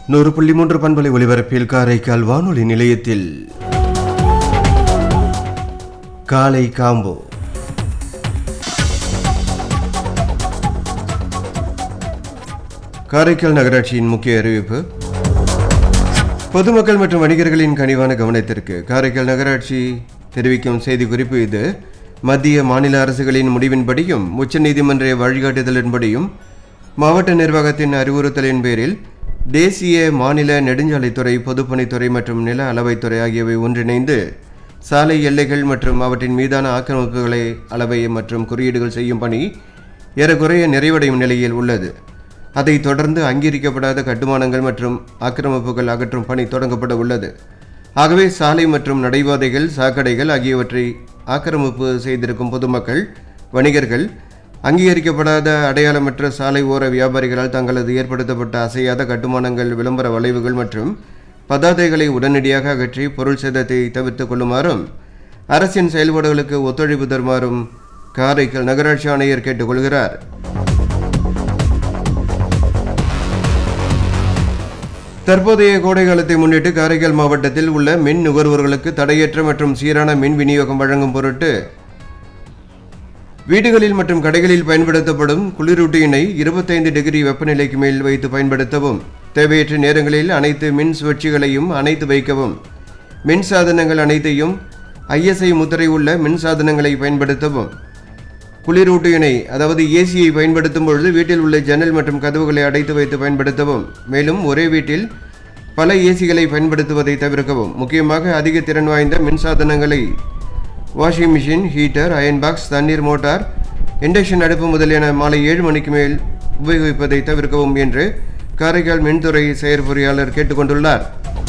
நூறு புள்ளி மூன்று பண்பலை ஒலிபரப்பில் காரைக்கால் வானொலி நிலையத்தில் காலை காம்போ காரைக்கால் நகராட்சியின் முக்கிய அறிவிப்பு பொதுமக்கள் மற்றும் வணிகர்களின் கனிவான கவனத்திற்கு காரைக்கால் நகராட்சி தெரிவிக்கும் செய்திக்குறிப்பு இது மத்திய மாநில அரசுகளின் முடிவின்படியும் உச்சநீதிமன்ற வழிகாட்டுதலின்படியும் மாவட்ட நிர்வாகத்தின் அறிவுறுத்தலின் பேரில் தேசிய மாநில நெடுஞ்சாலைத்துறை பொதுப்பணித்துறை மற்றும் நில அளவைத்துறை ஆகியவை ஒன்றிணைந்து சாலை எல்லைகள் மற்றும் அவற்றின் மீதான ஆக்கிரமிப்புகளை அளவை மற்றும் குறியீடுகள் செய்யும் பணி ஏறக்குறைய நிறைவடையும் நிலையில் உள்ளது அதைத் தொடர்ந்து அங்கீகரிக்கப்படாத கட்டுமானங்கள் மற்றும் ஆக்கிரமிப்புகள் அகற்றும் பணி தொடங்கப்பட உள்ளது ஆகவே சாலை மற்றும் நடைபாதைகள் சாக்கடைகள் ஆகியவற்றை ஆக்கிரமிப்பு செய்திருக்கும் பொதுமக்கள் வணிகர்கள் அங்கீகரிக்கப்படாத அடையாளமற்ற சாலை ஓர வியாபாரிகளால் தங்களது ஏற்படுத்தப்பட்ட அசையாத கட்டுமானங்கள் விளம்பர வளைவுகள் மற்றும் பதாதைகளை உடனடியாக அகற்றி பொருள் சேதத்தை தவிர்த்துக் கொள்ளுமாறும் அரசின் செயல்பாடுகளுக்கு ஒத்துழைப்பு தருமாறும் காரைக்கால் நகராட்சி ஆணையர் கேட்டுக்கொள்கிறார் தற்போதைய கோடை காலத்தை முன்னிட்டு காரைக்கால் மாவட்டத்தில் உள்ள மின் நுகர்வோர்களுக்கு தடையற்ற மற்றும் சீரான மின் விநியோகம் வழங்கும் பொருட்டு வீடுகளில் மற்றும் கடைகளில் பயன்படுத்தப்படும் குளிரூட்டியினை இருபத்தைந்து டிகிரி வெப்பநிலைக்கு மேல் வைத்து பயன்படுத்தவும் தேவையற்ற நேரங்களில் அனைத்து மின் சுழற்சிகளையும் அணைத்து வைக்கவும் மின் சாதனங்கள் அனைத்தையும் ஐஎஸ்ஐ முத்திரை உள்ள மின் சாதனங்களை பயன்படுத்தவும் குளிரூட்டியினை அதாவது ஏசியை பயன்படுத்தும் பொழுது வீட்டில் உள்ள ஜன்னல் மற்றும் கதவுகளை அடைத்து வைத்து பயன்படுத்தவும் மேலும் ஒரே வீட்டில் பல ஏசிகளை பயன்படுத்துவதை தவிர்க்கவும் முக்கியமாக அதிக திறன் வாய்ந்த மின்சாதனங்களை washing machine heater iron box தண்ணீர் மோட்டார் இண்டக்ஷன் அடுப்பு முதலியன மாலை ஏழு மணிக்கு மேல் உபயோகிப்பதை தவிர்க்கவும் என்று காரைக்கால் மின்துறை செயற்பொறியாளர் கேட்டுக்கொண்டுள்ளார்